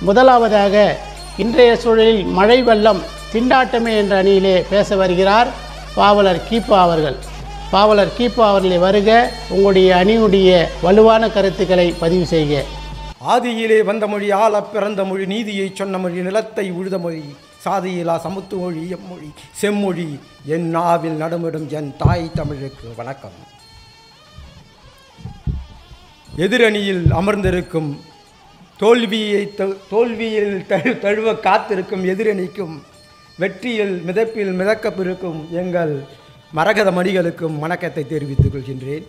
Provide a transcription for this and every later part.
முதலாவதாக இன்றைய சூழலில் மழை வெள்ளம் திண்டாட்டமே என்ற அணியிலே பேச வருகிறார் பாவலர் கீப்பா அவர்கள் பாவலர் கீப்பா அவர்களை வருக உங்களுடைய அணியுடைய வலுவான கருத்துக்களை பதிவு செய்க ஆதியிலே வந்த மொழி ஆளப் பிறந்த மொழி நீதியை சொன்ன மொழி நிலத்தை உழுத மொழி சாதியிலா சமுத்து மொழி எம்மொழி செம்மொழி என் நாவில் நடமிடும் என் தாய் தமிழுக்கு வணக்கம் எதிரணியில் அமர்ந்திருக்கும் தோல்வியை த- தோல்வியில் தழு தழுவ காத்திருக்கும் எதிரணிக்கும் வெற்றியில் மிதப்பில் மிதக்கப்பிருக்கும் எங்கள் மரகத மணிகளுக்கும் வணக்கத்தை தெரிவித்துக் கொள்கின்றேன்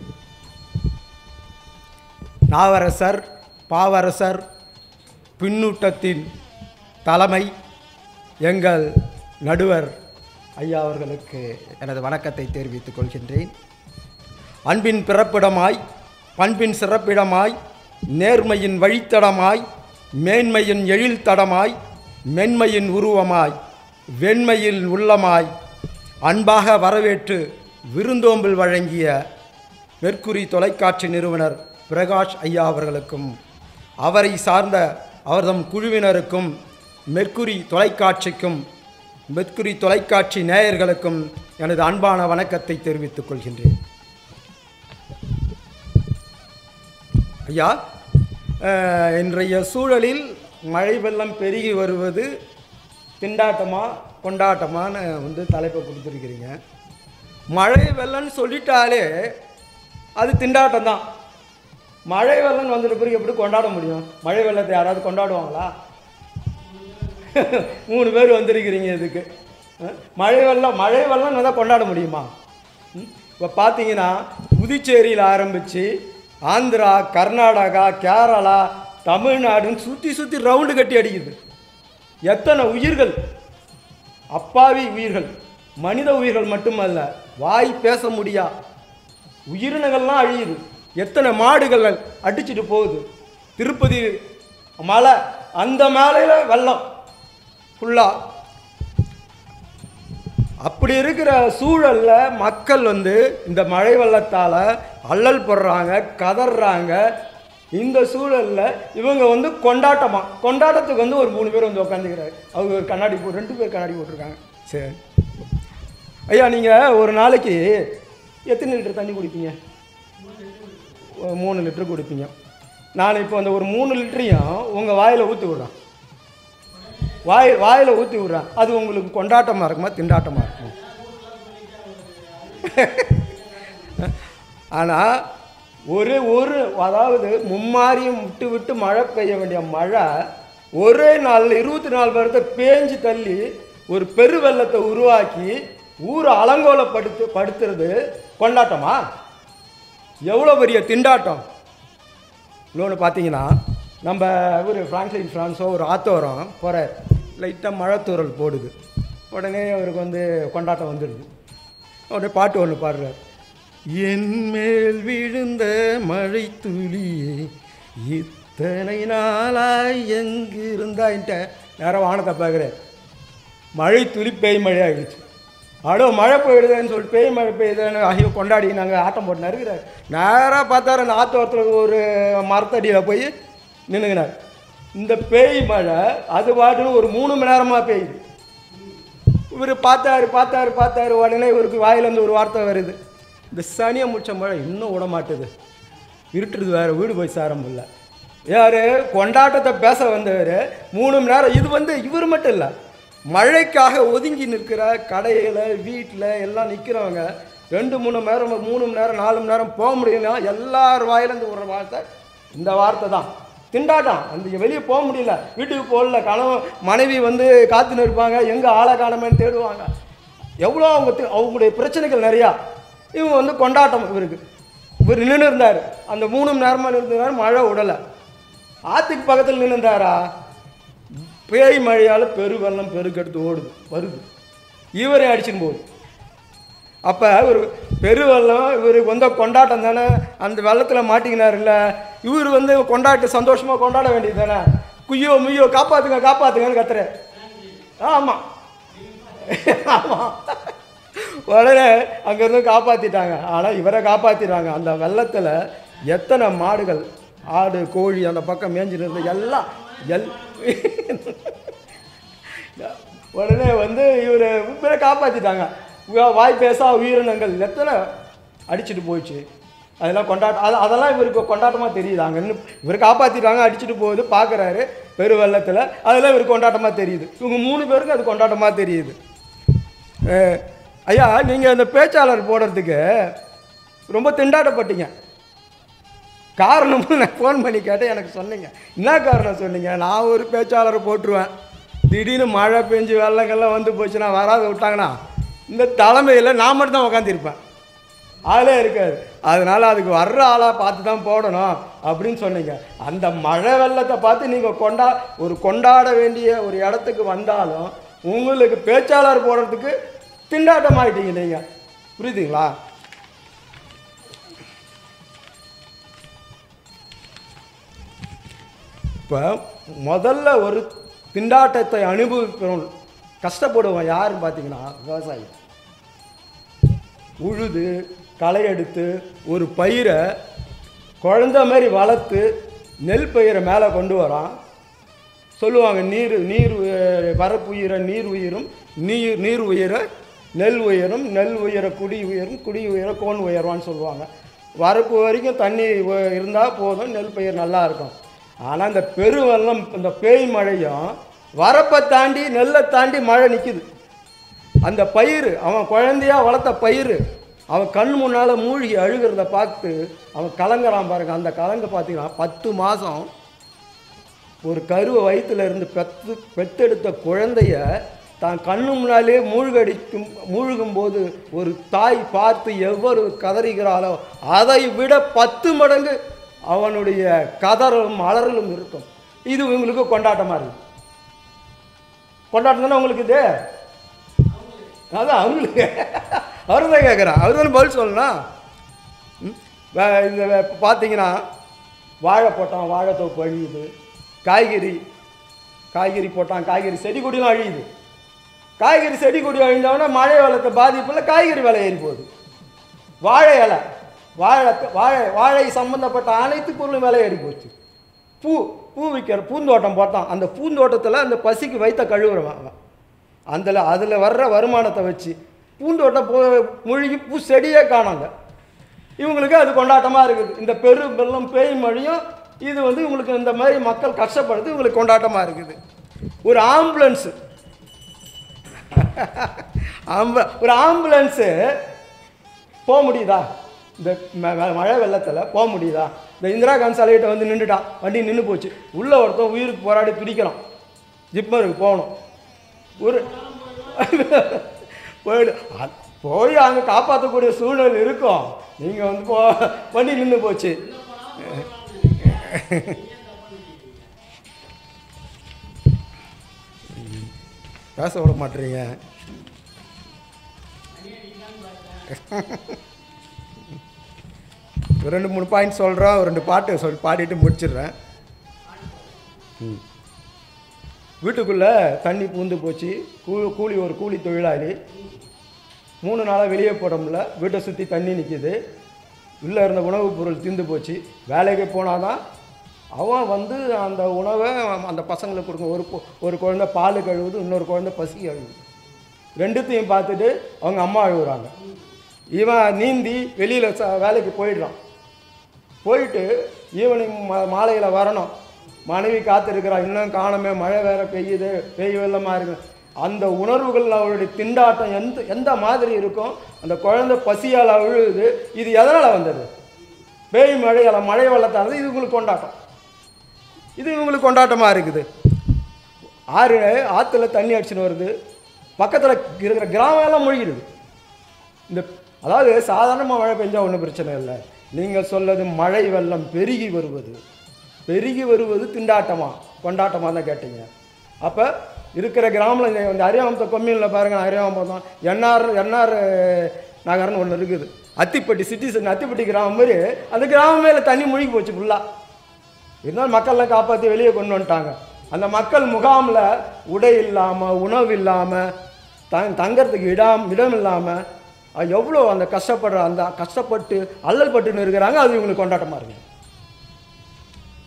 நாவரசர் பாவரசர் பின்னூட்டத்தின் தலைமை எங்கள் நடுவர் ஐயா அவர்களுக்கு எனது வணக்கத்தை தெரிவித்துக் கொள்கின்றேன் அன்பின் பிறப்பிடமாய் பண்பின் சிறப்பிடமாய் நேர்மையின் வழித்தடமாய் மேன்மையின் எழில்தடமாய் மென்மையின் உருவமாய் வெண்மையின் உள்ளமாய் அன்பாக வரவேற்று விருந்தோம்பில் வழங்கிய மெர்க்குரி தொலைக்காட்சி நிறுவனர் பிரகாஷ் ஐயா அவர்களுக்கும் அவரை சார்ந்த அவர்தம் குழுவினருக்கும் மெர்க்குரி தொலைக்காட்சிக்கும் மெர்க்குரி தொலைக்காட்சி நேயர்களுக்கும் எனது அன்பான வணக்கத்தை தெரிவித்துக் கொள்கின்றேன் ஐயா அஹ், இன்றைய சூழலில் மழை வெள்ளம் பெருகி வருவது திண்டாட்டமா கொண்டாட்டமான்னு வந்து தலைப்பை கொடுத்துருக்கிறீங்க மழை வெள்ளம்னு சொல்லிட்டாலே அது திண்டாட்டம் தான் மழை வெள்ளம் வந்துட்ட பிறகு எப்படி கொண்டாட முடியும் மழை வெள்ளத்தை யாராவது கொண்டாடுவாங்களா மூணு பேர் வந்திருக்கிறீங்க இதுக்கு அஹ், மழை வெள்ளம் மழை வெள்ளம் நல்லா கொண்டாட முடியுமா இப்போ பார்த்தீங்கன்னா புதுச்சேரியில் ஆரம்பித்து ஆந்திரா கர்நாடகா கேரளா தமிழ்நாடுன்னு சுற்றி சுற்றி ரவுண்டு கட்டி அடிக்குது எத்தனை உயிர்கள் அப்பாவி உயிர்கள் மனித உயிர்கள் மட்டுமல்ல வாய் பேச முடியா உயிரினங்கள்லாம் அழியுது எத்தனை மாடுகள் அடிச்சிட்டு போகுது திருப்பதி மலை அந்த மேலையில் வெள்ளம் ஃபுல்லாக அப்படி இருக்கிற சூழல்ல மக்கள் வந்து இந்த மழை வெள்ளத்தால் அல்லல் படுறாங்க கதறாங்க இந்த சூழல்ல இவங்க வந்து கொண்டாட்டமா கொண்டாட்டத்துக்கு வந்து ஒரு மூணு பேர் வந்து உட்காந்துக்கிறாரு அவங்க ஒரு கண்ணாடி போ ரெண்டு பேர் கண்ணாடி போட்டிருக்காங்க சரி ஐயா நீங்கள் ஒரு நாளைக்கு எத்தனை லிட்டர் தண்ணி குடிப்பீங்க ஒரு மூணு லிட்டர் குடிப்பீங்க நான் இப்போ அந்த ஒரு மூணு லிட்டரையும் உங்கள் வாயில் ஊற்றி விடுறேன் வாய் வாயில் ஊற்றி விட்றேன் அது உங்களுக்கு கொண்டாட்டமாக இருக்குமா திண்டாட்டமாக இருக்குமா ஆனால் ஒரு ஒரு அதாவது மும்மாரியும் விட்டு விட்டு மழை பெய்ய வேண்டிய மழை ஒரே நாளில் இருபத்தி நாலு பேர்த்த பேஞ்சு தள்ளி ஒரு பெரு வெள்ளத்தை உருவாக்கி ஊரை அலங்கோலப்படுத்து படுத்துறது கொண்டாட்டமா எவ்வளோ பெரிய திண்டாட்டம் இன்னொன்று பார்த்தீங்கன்னா நம்ம ஒரு ஃப்ராங்க்லின் ஃப்ரான்ஸோ ஒரு ஆத்தோரம் போகிற லைட்டாக மழைத்தூரல் போடுது உடனே அவருக்கு வந்து கொண்டாட்டம் வந்துடுது உடனே பாட்டு ஒன்று பாடுறார் என் மேல் விழுந்த மழை துளி இத்தனை நாளாய் எங்கு இருந்தாயின்ட்ட நேரம் வானத்தை பார்க்குறேன் மழை துளி பேய் மழை ஆகிடுச்சு அடோ மழை பெய்யுதுன்னு சொல்லிட்டு பேய் மழை பெய்யுதுன்னு ஐயோ கொண்டாடி நாங்கள் ஆட்டம் போட்டு இருக்கிறார் நேராக பார்த்தாரு அந்த ஆத்தோரத்தில் ஒரு மரத்தடியில் போய் நின்றுங்கினார் இந்த பேய் மழை அது பாட்டுன்னு ஒரு மூணு மணி நேரமாக பெய்யுது இவர் பார்த்தாரு பார்த்தாரு பார்த்தாரு உடனே இவருக்கு வாயிலேருந்து ஒரு வார்த்தை வருது இந்த சனியை முடிச்ச மழை இன்னும் விட மாட்டுது இருட்டுறது வேற வீடு போய் சேர முடியல யார் கொண்டாட்டத்தை பேச வந்தவர் மூணு மணி நேரம் இது வந்து இவர் மட்டும் இல்லை மழைக்காக ஒதுங்கி நிற்கிற கடையில் வீட்டில் எல்லாம் நிற்கிறவங்க ரெண்டு மூணு மணி நேரம் மூணு மணி நேரம் நாலு மணி நேரம் போக முடியலனா எல்லார் வாயிலேருந்து ஒரு வார்த்தை இந்த வார்த்தை தான் திண்டாட்டம் அந்த வெளியே போக முடியல வீட்டுக்கு போகல கணவன் மனைவி வந்து காத்துன்னு இருப்பாங்க எங்கே ஆளை காணமேன்னு தேடுவாங்க எவ்வளோ அவங்க தி- அவங்களுடைய பிரச்சனைகள் நிறையா இவங்க வந்து கொண்டாட்டம் இவருக்கு இவர் நின்று இருந்தார் அந்த மூணு மணி நேரமாக இருந்தார் மழை விடலை ஆற்றுக்கு பக்கத்தில் நின்று இருந்தாரா பேய் மழையால் பெரு வெள்ளம் பெருக்கெடுத்து ஓடுது வருது இவரே அடிச்சுன்னு போகுது அப்போ ஒரு பெரு வெள்ளம் இவருக்கு வந்து கொண்டாட்டம் தானே அந்த வெள்ளத்தில் மாட்டிக்கினார் இல்லை இவர் வந்து கொண்டாட்டு சந்தோஷமாக கொண்டாட வேண்டியது தானே குய்யோ முய்யோ காப்பாற்றுங்க காப்பாற்றுங்கன்னு கத்துற ஆமாம் ஆமாம் உடனே அங்கேருந்து காப்பாற்றிட்டாங்க ஆனால் இவரை காப்பாற்றிட்டாங்க அந்த வெள்ளத்தில் எத்தனை மாடுகள் ஆடு கோழி அந்த பக்கம் மேய்ஞ்சிட்டு இருந்தது எல்லாம் எல் உடனே வந்து இவர் இவரை காப்பாற்றிட்டாங்க வாய் பேசா உயிரினங்கள் எத்தனை அடிச்சுட்டு போயிடுச்சு அதெல்லாம் கொண்டாட்டம் அது அதெல்லாம் இவருக்கு கொண்டாட்டமாக தெரியுது அங்கே இன்னும் இவர் காப்பாற்றிட்டாங்க அடிச்சுட்டு போகுது பார்க்குறாரு பெரு வெள்ளத்தில் அதெல்லாம் இவருக்கு கொண்டாட்டமாக தெரியுது இவங்க மூணு பேருக்கு அது கொண்டாட்டமாக தெரியுது அஹ், ஐயா நீங்கள் அந்த பேச்சாளர் போடுறதுக்கு ரொம்ப திண்டாட்டப்பட்டீங்க காரணமும் நான் ஃபோன் பண்ணி கேட்டேன் எனக்கு சொன்னீங்க என்ன காரணம் சொன்னீங்க நான் ஒரு பேச்சாளரை போட்டுருவேன் திடீர்னு மழை பெஞ்சு வெள்ளங்கள்லாம் வந்து போச்சுன்னா வராத விட்டாங்கன்னா இந்த தலைமையில் நான் மட்டும் தான் உட்காந்துருப்பேன் ஆளே இருக்காது அதனால் அதுக்கு வர்ற ஆளாக பார்த்து தான் போடணும் அப்படின்னு சொன்னீங்க அந்த மழை வெள்ளத்தை பார்த்து நீங்கள் கொண்டா ஒரு கொண்டாட வேண்டிய ஒரு இடத்துக்கு வந்தாலும் உங்களுக்கு பேச்சாளர் போடுறதுக்கு திண்டாட்டம் ஆயிட்டீங்க நீங்கள் புரியுதுங்களா இப்போ முதல்ல ஒரு திண்டாட்டத்தை அனுபவிக்கிறோம் கஷ்டப்படுவோம் யாருன்னு பார்த்தீங்கன்னா விவசாயி உழுது களை எடுத்து ஒரு பயிரை குழந்த மாதிரி வளர்த்து நெல் பயிரை மேலே கொண்டு வரான் சொல்லுவாங்க நீர் நீர் உய- வரப்பு உயிர நீர் உயிரும் நீர் நீர் உயிர நெல் உயரும் நெல் உயர குடி உயரும் குடி உயர கோன் உயர்வான்னு சொல்லுவாங்க வரப்பு வரைக்கும் தண்ணி இருந்தால் போதும் நெல் பயிர் நல்லா இருக்கும் ஆனால் இந்த பெருவெள்ளம் இந்த பேய் மழையும் வரப்பை தாண்டி நெல்லை தாண்டி மழை நிற்குது அந்த பயிர் அவன் குழந்தையா வளர்த்த பயிர் அவன் கண் முன்னால் மூழ்கி அழுகிறத பார்த்து அவன் கலங்குறான் பாருங்க அந்த கலங்க பார்த்தீங்கன்னா பத்து மாதம் ஒரு கருவை வயித்துல இருந்து பெத்து பெத்தெடுத்த குழந்தைய தான் கண்ணு முன்னாலே மூழ்கடிக்கும் மூழ்கும் போது ஒரு தாய் பார்த்து எவ்வளவு கதறுகிறாளோ அதை விட பத்து மடங்கு அவனுடைய கதறலும் அலறலும் இருக்கும் இது இவங்களுக்கு கொண்டாட்டமாக இருக்கு கொண்டாட்டம் தானே உங்களுக்கு இது அதான் அவங்களுக்கு அவரு தான் கேட்குறான் அவர் தானே பதில் சொல்லணும் ம்? வே- இந்த வே- பார்த்தீங்கன்னா வாழை போட்டான் வாழைத்தோப்பு அழியுது காய்கறி காய்கறி போட்டான் காய்கறி செடி கொடிலாம் அழியுது காய்கறி செடி கொடி அழிந்தவொடனே மழை வெள்ளத்தை பாதிப்பில் காய்கறி விலை ஏறி போகுது வாழை இலை வாழை வாழை வாழை சம்பந்தப்பட்ட அனைத்து பொருளும் விலை ஏறி போச்சு பூ பூ விற்கிற பூந்தோட்டம் போட்டான் அந்த பூந்தோட்டத்தில் அந்த பசிக்கு வைத்த கழுவுறவன் அவன் அதில் அதில் வர்ற வருமானத்தை வச்சு பூந்தோட்டம் போ மூழ்கி பூ செடியே காணாங்க இவங்களுக்கு அது கொண்டாட்டமாக இருக்குது இந்த பெரு வெள்ளம் பேய் மழையும் இது வந்து இவங்களுக்கு இந்த மாதிரி மக்கள் கஷ்டப்படுறது இவங்களுக்கு கொண்டாட்டமாக இருக்குது ஒரு ஆம்புலன்ஸு ஆம்ப ஒரு ஆம்புலன்ஸு போக முடியுதா இந்த ம- ம- மழை வெள்ளத்தில் போக முடியுதா இந்த இந்திரா காந்தி சாலைகிட்ட வந்து நின்றுட்டான் வண்டி நின்று போச்சு உள்ளே ஒருத்தன் உயிருக்கு போராடி பிடிக்கிறான் ஜிப்மருக்கு போகணும் ஒரு போயிடு அ- போய் அங்கே காப்பாற்றக்கூடிய சூழ்நிலை இருக்கும் நீங்கள் வந்து போ வண்டி நின்று போச்சு பேச விட மாட்டீங்க ஒரு ரெண்டு மூணு பாயிண்ட் சொல்கிறோம் ஒரு ரெண்டு பாட்டு சொல்லி பாடிட்டு முடிச்சிடுறேன் ம். வீட்டுக்குள்ளே தண்ணி பூந்து போச்சு கூ கூலி ஒரு கூலி தொழிலாளி மூணு நாளாக வெளியே போட முடியல வீட்டை சுற்றி தண்ணி நிற்கிது உள்ளே இருந்த உணவுப் பொருள் தீர்ந்து போச்சு வேலைக்கு போனால் தான் அவன் வந்து அந்த உணவை அந்த பசங்களுக்கு கொடுக்கும் ஒரு பொ- ஒரு குழந்தை பால் கழுவுது இன்னொரு குழந்தை பசி கழுவுது ரெண்டுத்தையும் பார்த்துட்டு அவங்க அம்மா அழுகுறாங்க இவன் நீந்தி வெளியில் ச வேலைக்கு போயிடுறான் போயிட்டு ஈவினிங் மா மாலையில் வரணும் மனைவி காத்திருக்கிறா இன்னும் காணமே மழை வேற பெய்யுது பெய்ய வெள்ளமாக இருக்கு அந்த உணர்வுகள் அவளுடைய திண்டாட்டம் எந்த எந்த மாதிரி இருக்கும் அந்த குழந்தை பசியால் அழுகுது இது எதனால் வந்தது பேய் மழையால் மழை வெள்ளத்தால் இது உங்களுக்கு கொண்டாட்டம் இது இவங்களுக்கு கொண்டாட்டமாக இருக்குது ஆறு ஆற்றுல தண்ணி அடிச்சுன்னு வருது பக்கத்தில் இருக்கிற கிராமம் எல்லாம் மூழ்கிடுது இந்த அதாவது சாதாரணமாக மழை பெஞ்சா ஒன்றும் பிரச்சனை இல்லை நீங்கள் சொல்லது மழை வெள்ளம் பெருகி வருவது பெருகி வருவது திண்டாட்டமா கொண்டாட்டமாக தான் கேட்டீங்க அப்போ இருக்கிற கிராமில் இந்த அரியாமத்தை கொம்மியில் பாருங்கள் அரியாமம் தான் என்ஆர் என்ஆர் நகர்னு ஒன்று இருக்குது அத்திப்பட்டி சிட்டிசன் அத்திப்பட்டி கிராமம் மாதிரி அந்த கிராமம் மேலே தண்ணி முழுகி போச்சு ஃபுல்லாக இருந்தாலும் மக்கள்லாம் காப்பாற்றி வெளியே கொண்டு வந்துட்டாங்க அந்த மக்கள் முகாமில் உடை இல்லாமல் உணவு இல்லாமல் தங் தங்கறதுக்கு இடம் இடம் இல்லாமல் எவ்வளோ அந்த கஷ்டப்படுற அந்த கஷ்டப்பட்டு அல்லல் பட்டுன்னு இருக்கிறாங்க அது இவங்களுக்கு கொண்டாட்டமாக இருக்குது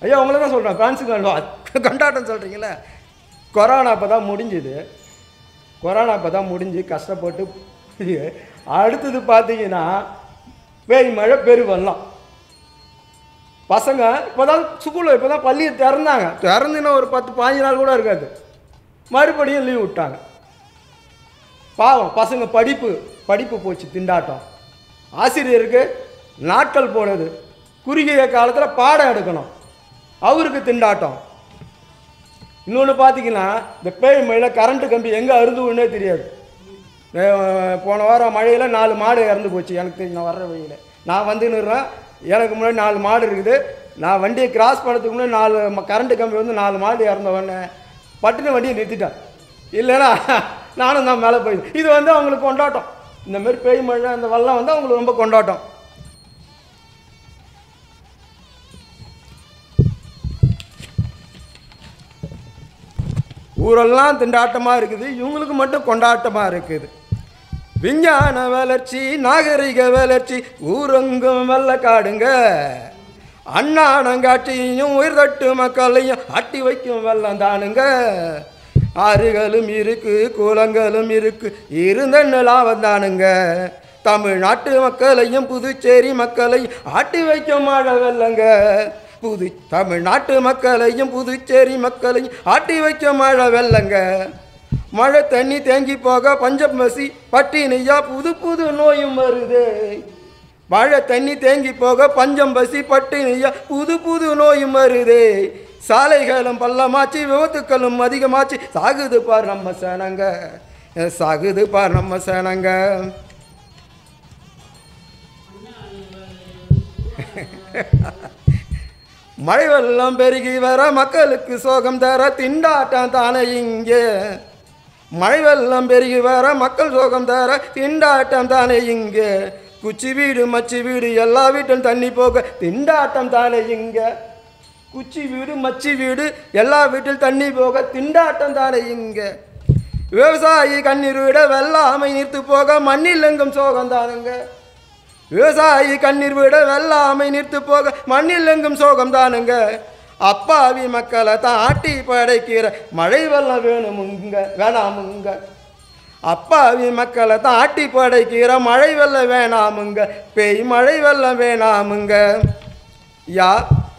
ஐயா உங்களை தான் சொல்கிறேன் பிரான்ஸுக்கு அல்வா கொண்டாட்டம் சொல்கிறீங்களே கொரோனா அப்போ தான் முடிஞ்சுது கொரோனா அப்போ தான் முடிஞ்சு கஷ்டப்பட்டு இது. அடுத்தது பார்த்தீங்கன்னா பேய் மழை பெரு வெள்ளம் பசங்க இப்போ தான் ஸ்கூலில் இப்போ தான் பள்ளியை திறந்தாங்க திறந்துன்னா ஒரு பத்து பாஞ்சு நாள் கூட இருக்காது மறுபடியும் லீவ் விட்டாங்க பாவம் பசங்க படிப்பு படிப்பு போச்சு திண்டாட்டம் ஆசிரியருக்கு நாட்கள் போனது குறுகிய காலத்தில் பாடம் எடுக்கணும் அவருக்கு திண்டாட்டம் இன்னொன்று பார்த்தீங்கன்னா இந்த பேய் மழையில் கரண்ட்டு கம்பி எங்கே அருந்துவுன்னே தெரியாது அஹ் போன வாரம் மழையில் நாலு மாடு இறந்து போச்சு எனக்கு தெரியும் நான் வர்ற வழியில் நான் வந்து நிறுறேன் எனக்கு முன்னாடி நாலு மாடு இருக்குது நான் வண்டியை கிராஸ் பண்ணதுக்கு முன்னாடி நாலு ம- கரண்ட்டு கம்பி வந்து நாலு மாடு இறந்த உடனே பட்டுன்னு வண்டியை நிறுத்திட்டேன் இல்லைன்னா நானும் தான் மேலே போயிடுது இது வந்து அவங்களுக்கு கொண்டாட்டம் இந்த மாதிரி பேய் மழை அந்த வெள்ளம் வந்து அவங்களுக்கு ரொம்ப கொண்டாட்டம் ஊரெல்லாம் திண்டாட்டமாக இருக்குது இவங்களுக்கு மட்டும் கொண்டாட்டமாக இருக்குது விஞ்ஞான வளர்ச்சி நாகரிக வளர்ச்சி ஊரெங்கும் வெள்ள காடுங்க அண்ணானங்காட்சியையும் உயிர்தட்டு மக்களையும் அட்டி வைக்கும் வெள்ளம் தானுங்க ஆறுகளும் இருக்கு குளங்களும் இருக்கு இருந்த நிலாவம் தானுங்க தமிழ்நாட்டு மக்களையும் புதுச்சேரி மக்களையும் ஆட்டி வைக்கும் மழை வெள்ளங்க புது தமிழ்நாட்டு மக்களையும் புதுச்சேரி மக்களையும் ஆட்டி வைக்கும் மழை வெள்ளங்க மழை தண்ணி தேங்கி போக பஞ்சம் பசி பட்டினியா புது புது நோயும் வருது மழை தண்ணி தேங்கி போக பஞ்சம் பசி பட்டினியா புது புது நோயும் வருது சாலைகளும் பள்ளமாச்சு விபத்துக்களும் அதிகமாச்சு சாகுது பார் நம்ம சேனங்க சாகுது பார் நம்ம சேனங்க மழை வெள்ளம் பெருகி வர மக்களுக்கு சோகம் தர திண்டாட்டம் தானே இங்கே மழை வெள்ளம் பெருகி வர மக்கள் சோகம் தர திண்டாட்டம் தானே இங்கே குச்சி வீடு மச்சி வீடு எல்லா வீட்டும் தண்ணி போக திண்டாட்டம் தானே இங்கே குச்சி வீடு மச்சி வீடு எல்லா வீட்டில் தண்ணி போக திண்டாட்டம் தானே இங்கே விவசாயி கண்ணீர் விட வெள்ளாமை நீர்த்து போக மண்ணில் எங்கும் சோகம் தானுங்க விவசாயி கண்ணீர் விட வெள்ளாமை நிறுத்து போக மண்ணில் எங்கும் சோகம் தானுங்க அப்பாவி மக்களை தான் ஆட்டி படைக்கிற மழை வெள்ளம் வேணுமுங்க வேணாமுங்க அப்பாவி மக்களை தான் ஆட்டி படைக்கிற மழை வெள்ளம் வேணாமுங்க பேய் மழை வெள்ளம் வேணாமுங்க யா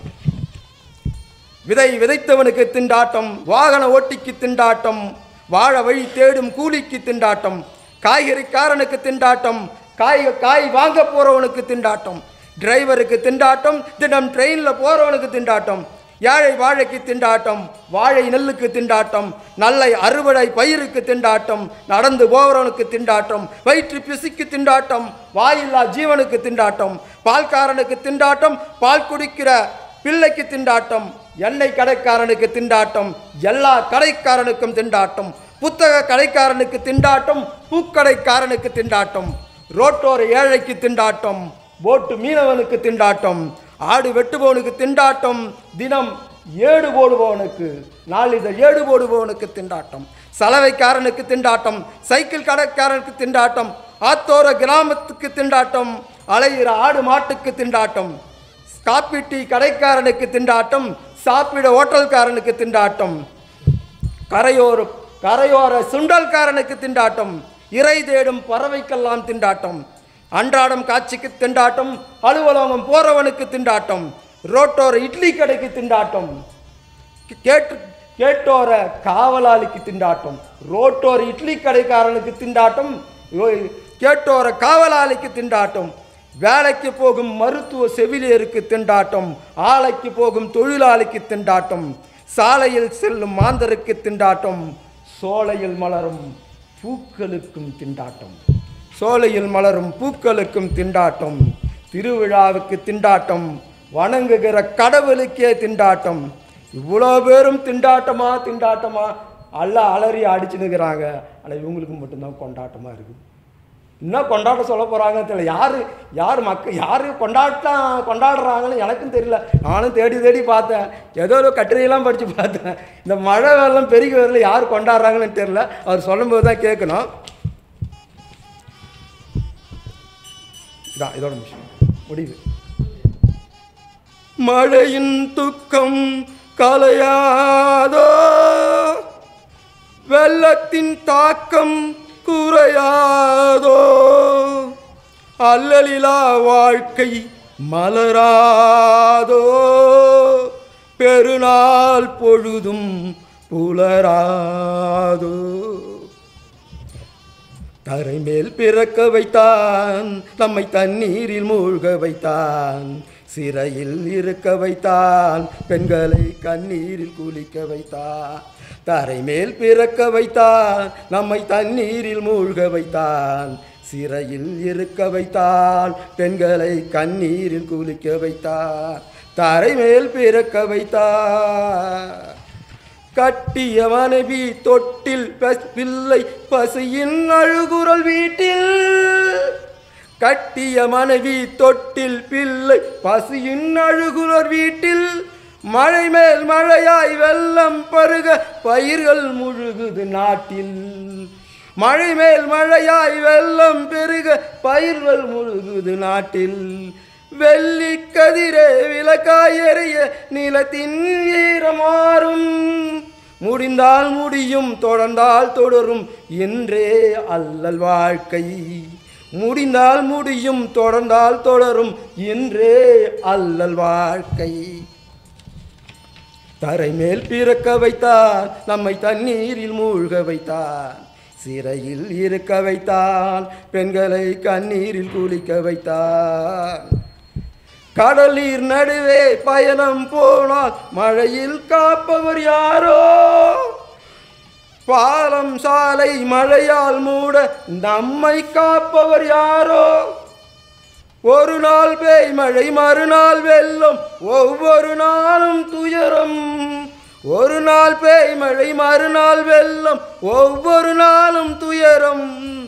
விதை விதைத்தவனுக்கு திண்டாட்டம் வாகன ஓட்டிக்கு திண்டாட்டம் வாழ வழி தேடும் கூலிக்கு திண்டாட்டம் காய்கறிக்காரனுக்கு திண்டாட்டம் காய் காய் வாங்க போறவனுக்கு திண்டாட்டம் டிரைவருக்கு திண்டாட்டம் தினம் ட்ரெயினில் போறவனுக்கு திண்டாட்டம் ஏழை வாழைக்கு திண்டாட்டம் வாழை நெல்லுக்கு திண்டாட்டம் நல்லை அறுவடை பயிருக்கு திண்டாட்டம் நடந்து போகிறவனுக்கு திண்டாட்டம் வயிற்று பிசுக்கு திண்டாட்டம் வாயில்லா ஜீவனுக்கு திண்டாட்டம் பால்காரனுக்கு திண்டாட்டம் பால் குடிக்கிற பிள்ளைக்கு திண்டாட்டம் எண்ணெய் கடைக்காரனுக்கு திண்டாட்டம் எல்லா கடைக்காரனுக்கும் திண்டாட்டம் புத்தக கடைக்காரனுக்கு திண்டாட்டம் பூக்கடைக்காரனுக்கு திண்டாட்டம் ரோட்டோர ஏழைக்கு திண்டாட்டம் போட்டு மீனவனுக்கு திண்டாட்டம் ஆடு வெட்டுபவனுக்கு திண்டாட்டம் தினம் ஏடு போடுபவனுக்கு நாளிதழ் ஏடு போடுபவனுக்கு திண்டாட்டம் சலவைக்காரனுக்கு திண்டாட்டம் சைக்கிள் கடைக்காரனுக்கு திண்டாட்டம் ஆத்தோர கிராமத்துக்கு திண்டாட்டம் அலையிற ஆடு மாட்டுக்கு திண்டாட்டம் காப்பி டீ கடைக்காரனுக்கு திண்டாட்டம் சாப்பிட ஹோட்டல்காரனுக்கு திண்டாட்டம் கரையோர கரையோர சுண்டல்காரனுக்கு திண்டாட்டம் இறை தேடும் பறவைக்கெல்லாம் திண்டாட்டம் அன்றாடம் காட்சிக்கு திண்டாட்டம் அலுவலகம் போறவனுக்கு திண்டாட்டம் ரோட்டோர இட்லி கடைக்கு திண்டாட்டம் கேட்டு கேட்டோர காவலாளிக்கு திண்டாட்டம் ரோட்டோர இட்லி கடைக்காரனுக்கு திண்டாட்டம் ஓ- கேட்டோர காவலாளிக்கு திண்டாட்டம் வேலைக்கு போகும் மருத்துவ செவிலியருக்கு திண்டாட்டம் ஆலைக்கு போகும் தொழிலாளிக்கு திண்டாட்டம் சாலையில் செல்லும் மாந்தருக்கு திண்டாட்டம் சோலையில் மலரும் பூக்களுக்கும் திண்டாட்டம் சோலையில் மலரும் பூக்களுக்கும் திண்டாட்டம் திருவிழாவுக்கு திண்டாட்டம் வணங்குகிற கடவுளுக்கே திண்டாட்டம் இவ்வளோ பேரும் திண்டாட்டமா திண்டாட்டமா அல்ல அலறி அடிச்சுன்னுக்கிறாங்க ஆனால் இவங்களுக்கு மட்டும்தான் கொண்டாட்டமாக இருக்குது இன்னும் கொண்டாட்ட சொல்ல போகிறாங்கன்னு தெரியல யார் யார் மக்கள் யார் கொண்டாட்டம் கொண்டாடுறாங்கன்னு எனக்கும் தெரியல நானும் தேடி தேடி பார்த்தேன் ஏதோ ஒரு கட்டுரையெல்லாம் படித்து பார்த்தேன் இந்த மழை வெள்ளம் பெருகி வரல யார் கொண்டாடுறாங்கன்னு தெரியல அவர் சொல்லும்போது தான் கேட்கணும் இதான் இதோட விஷயம் முடிவு மழையின் துக்கம் கலையாதோ வெள்ளத்தின் தாக்கம் குறையாதோ அல்லலிலா வாழ்க்கை மலராதோ பெருநாள் பொழுதும் புலராதோ தரை மேல் பிறக்க வைத்தான் நம்மை தண்ணீரில் மூழ்க வைத்தான் சிறையில் இருக்க வைத்தான் பெண்களை கண்ணீரில் குளிக்க வைத்தான் தரை மேல் பிறக்க வைத்தான் நம்மை தண்ணீரில் மூழ்க வைத்தான் சிறையில் இருக்க வைத்தான் பெண்களை கண்ணீரில் குளிக்க வைத்தான் தரை மேல் பிறக்க வைத்தான் கட்டிய மனைவி தொட்டில் பஸ்- பிள்ளை பசியின் அழுகுரல் வீட்டில் கட்டிய மனைவி தொட்டில் பிள்ளை பசியின் அழுகுரல் வீட்டில் மழை மேல் மழையாய் வெள்ளம் பருக பயிர்கள் முழுகுது நாட்டில் மழை மேல் மழையாய் வெள்ளம் பெருக பயிர்கள் முழுகுது நாட்டில் வெள்ளி கதிரே விளக்காய் எறிய நிலத்தின் ஈரமாறும் முடிந்தால் முடியும் தொடர்ந்தால் தொடரும் என்றே அல்லல் வாழ்க்கை முடிந்தால் முடியும் தொடர்ந்தால் தொடரும் என்றே அல்லல் வாழ்க்கை தரை மேல் பிறக்க வைத்தான் நம்மை தண்ணீரில் மூழ்க வைத்தான் சிறையில் இருக்க வைத்தான் பெண்களை கண்ணீரில் குளிக்க வைத்தான் கடலீர் நடுவே பயணம் போனால் மழையில் காப்பவர் யாரோ பாலம் சாலை மழையால் மூட நம்மை காப்பவர் யாரோ ஒரு நாள் பேய் மழை மறுநாள் வெள்ளம் ஒவ்வொரு நாளும் துயரம் ஒரு நாள் பேய் மழை மறுநாள் வெள்ளம் ஒவ்வொரு நாளும் துயரம்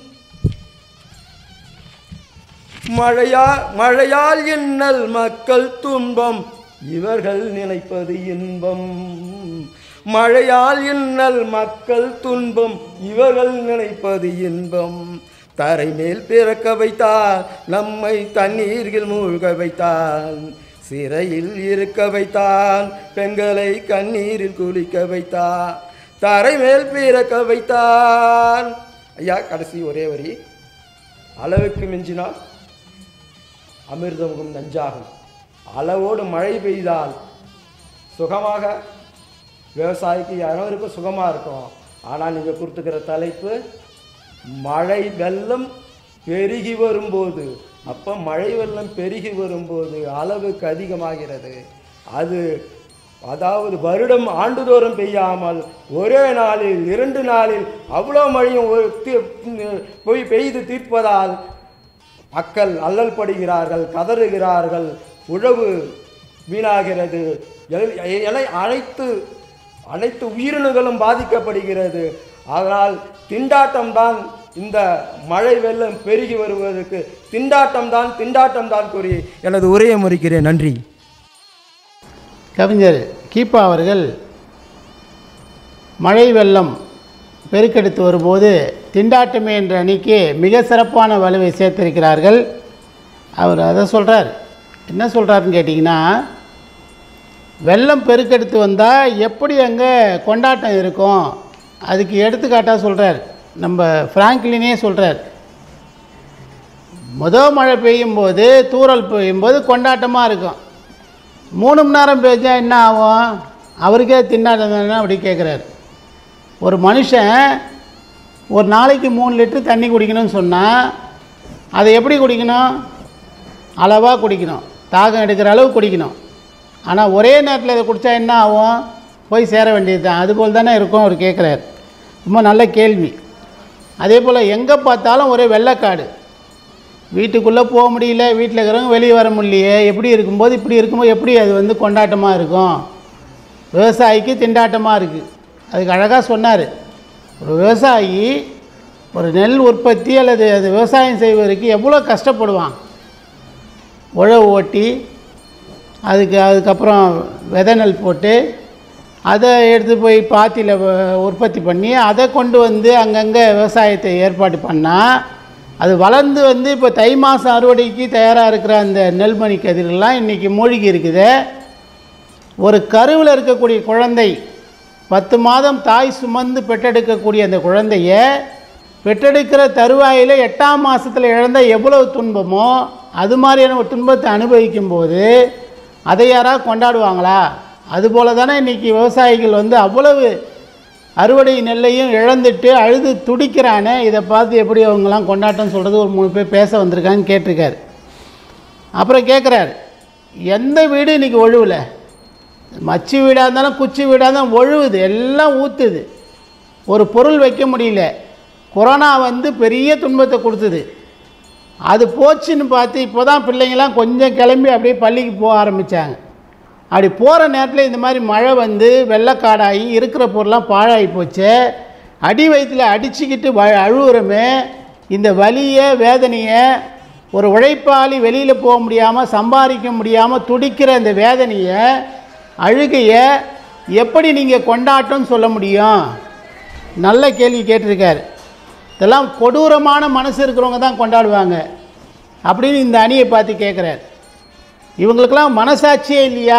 மழையா மழையால் இன்னல் மக்கள் துன்பம் இவர்கள் நினைப்பது இன்பம் மழையால் இன்னல் மக்கள் துன்பம் இவர்கள் நினைப்பது இன்பம் தரை மேல் பிறக்க வைத்தார் நம்மை தண்ணீர்கள் மூழ்க வைத்தான் சிறையில் இருக்க வைத்தான் பெண்களை கண்ணீரில் குளிக்க வைத்தான் தரை மேல் பிறக்க வைத்தான் ஐயா கடைசி ஒரே வரி அளவுக்கு மிஞ்சினால் அமிர்தமுகம் நஞ்சாகும் அளவோடு மழை பெய்தால் சுகமாக விவசாயிக்கு அனைவருக்கும் சுகமாக இருக்கும் ஆனால் நீங்கள் கொடுத்துக்கிற தலைப்பு மழை வெள்ளம் பெருகி வரும்போது அப்போ மழை வெள்ளம் பெருகி வரும்போது அளவுக்கு அதிகமாகிறது அது அதாவது வருடம் ஆண்டுதோறும் பெய்யாமல் ஒரே நாளில் இரண்டு நாளில் அவ்வளோ மழையும் ஒரு தீ- போய் பெய்து தீர்ப்பதால் மக்கள் அல்லல் படுகிறார்கள் கதறுகிறார்கள் உழவு வீணாகிறது எல்- என அனைத்து அனைத்து உயிரினங்களும் பாதிக்கப்படுகிறது அதனால் திண்டாட்டம்தான் இந்த மழை வெள்ளம் பெருகி வருவதற்கு திண்டாட்டம்தான் திண்டாட்டம்தான் கூறி எனது உரையை முறிக்கிறேன் நன்றி கவிஞர் கீப்பா அவர்கள் மழை வெள்ளம் பெருக்கெடுத்து வரும்போது திண்டாட்டமே என்ற அணிக்கு மிக சிறப்பான வலுவை சேர்த்திருக்கிறார்கள் அவர் அதை சொல்கிறார் என்ன சொல்கிறாருன்னு கேட்டிங்கன்னா வெள்ளம் பெருக்கெடுத்து வந்தால் எப்படி அங்கே கொண்டாட்டம் இருக்கும் அதுக்கு எடுத்துக்காட்டாக சொல்கிறார் நம்ம ஃப்ராங்க்லினே சொல்கிறார் முத மழை பெய்யும் போது தூறல் பெய்யும் போது கொண்டாட்டமாக இருக்கும் மூணு மணி நேரம் பேஞ்சா என்ன ஆகும் அவருக்கே திண்டாட்டம் தானே அப்படி கேட்குறாரு ஒரு மனுஷன் ஒரு நாளைக்கு மூணு லிட்டர் தண்ணி குடிக்கணும்னு சொன்னால் அதை எப்படி குடிக்கணும் அளவாக குடிக்கணும் தாகம் எடுக்கிற அளவு குடிக்கணும் ஆனால் ஒரே நேரத்தில் இதை குடித்தா என்ன ஆகும் போய் சேர வேண்டியது தான் அதுபோல் தானே இருக்கும் அவர் கேட்குறாரு ரொம்ப நல்ல கேள்வி அதே போல் எங்கே பார்த்தாலும் ஒரே வெள்ளைக்காடு வீட்டுக்குள்ளே போக முடியல வீட்டில் இருக்கிறவங்க வெளியே வர முடியலையே எப்படி இருக்கும்போது இப்படி இருக்கும்போது எப்படி அது வந்து கொண்டாட்டமாக இருக்கும் விவசாயிக்கு திண்டாட்டமாக இருக்குது அதுக்கு அழகாக சொன்னார் ஒரு விவசாயி ஒரு நெல் உற்பத்தி அல்லது அது விவசாயம் செய்வதற்கு எவ்வளோ கஷ்டப்படுவான் உழவு ஓட்டி அதுக்கு அதுக்கப்புறம் விதை நெல் போட்டு அதை எடுத்து போய் பாத்தியில் உற்பத்தி பண்ணி அதை கொண்டு வந்து அங்கங்கே விவசாயத்தை ஏற்பாடு பண்ணால் அது வளர்ந்து வந்து இப்போ தை மாதம் அறுவடைக்கு தயாராக இருக்கிற அந்த நெல்மணி கதிரெல்லாம் இன்றைக்கி மூழ்கி இருக்குது ஒரு கருவில் இருக்கக்கூடிய குழந்தை பத்து மாதம் தாய் சுமந்து பெற்றெடுக்கக்கூடிய அந்த குழந்தைய பெற்றெடுக்கிற தருவாயில் எட்டாம் மாதத்தில் இழந்த எவ்வளவு துன்பமோ அது மாதிரியான ஒரு துன்பத்தை அனுபவிக்கும் போது அதை யாராவது கொண்டாடுவாங்களா அதுபோல தானே இன்றைக்கி விவசாயிகள் வந்து அவ்வளவு அறுவடை நெல்லையும் இழந்துட்டு அழுது துடிக்கிறானே இதை பார்த்து எப்படி அவங்கெல்லாம் கொண்டாட்டம் சொல்கிறது ஒரு மூணு பேர் பேச வந்திருக்கான்னு கேட்டிருக்காரு அப்புறம் கேட்குறாரு எந்த வீடு இன்றைக்கி ஒழுவலை மச்சி வீடாக இருந்தாலும் குச்சி வீடாக இருந்தாலும் ஒழுகுது எல்லாம் ஊற்றுது ஒரு பொருள் வைக்க முடியல கொரோனா வந்து பெரிய துன்பத்தை கொடுத்தது அது போச்சுன்னு பார்த்து இப்போ தான் பிள்ளைங்களாம் கொஞ்சம் கிளம்பி அப்படியே பள்ளிக்கு போக ஆரம்பித்தாங்க அப்படி போகிற நேரத்தில் இந்த மாதிரி மழை வந்து வெள்ளக்காடாகி இருக்கிற பொருள்லாம் பாழாகி போச்சு அடி வயிற்றில் அடிச்சுக்கிட்டு வ அழுகுறமே இந்த வலியை வேதனையை ஒரு உழைப்பாளி வெளியில் போக முடியாமல் சம்பாதிக்க முடியாமல் துடிக்கிற இந்த வேதனையை அழுகையை எப்படி நீங்கள் கொண்டாட்டம்னு சொல்ல முடியும் நல்ல கேள்வி கேட்டிருக்காரு இதெல்லாம் கொடூரமான மனசு இருக்கிறவங்க தான் கொண்டாடுவாங்க அப்படின்னு இந்த அணியை பார்த்து கேட்குறாரு இவங்களுக்கெல்லாம் மனசாட்சியே இல்லையா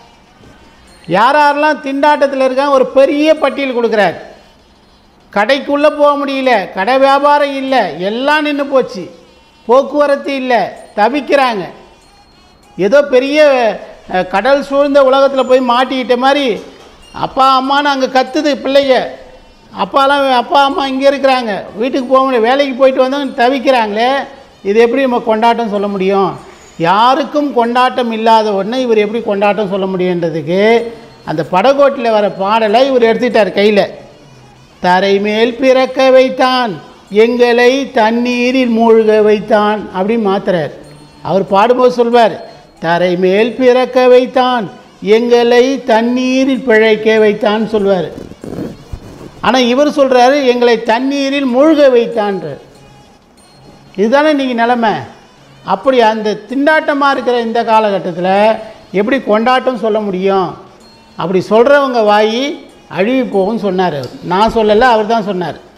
யார் யாரெல்லாம் திண்டாட்டத்தில் இருக்காங்க ஒரு பெரிய பட்டியல் கொடுக்குறாரு கடைக்குள்ளே போக முடியல கடை வியாபாரம் இல்லை எல்லாம் நின்று போச்சு போக்குவரத்து இல்லை தவிக்கிறாங்க ஏதோ பெரிய அஹ், கடல் சூழ்ந்த உலகத்தில் போய் மாட்டிக்கிட்ட மாதிரி அப்பா அம்மான்னு அங்கே கத்துது பிள்ளைங்க அப்பாலாம் அப்பா அம்மா இங்கே இருக்கிறாங்க வீட்டுக்கு போக முடியும் வேலைக்கு போயிட்டு வந்தவங்க தவிக்கிறாங்களே இது எப்படி நம்ம கொண்டாட்டம் சொல்ல முடியும் யாருக்கும் கொண்டாட்டம் இல்லாத ஒன்று இவர் எப்படி கொண்டாட்டம் சொல்ல முடியுன்றதுக்கு அந்த படகோட்டில் வர பாடலை இவர் எடுத்துட்டார் கையில் தரை மேல் பிறக்க வைத்தான் எங்களை தண்ணீரில் மூழ்க வைத்தான் அப்படின்னு மாத்துறார் அவர் பாடும்போது சொல்வார் தரை மேல் பிறக்க வைத்தான் எங்களை தண்ணீரில் பிழைக்க வைத்தான் சொல்வார் ஆனால் இவர் சொல்கிறாரு எங்களை தண்ணீரில் மூழ்க வைத்தான்றார் இதுதானே இன்றைக்கி நிலமை அப்படி அந்த திண்டாட்டமாக இருக்கிற இந்த காலகட்டத்தில் எப்படி கொண்டாட்டம் சொல்ல முடியும் அப்படி சொல்கிறவங்க வாய் அழுகி போகும்னு சொன்னார் அவர் நான் சொல்லலை அவர் தான் சொன்னார்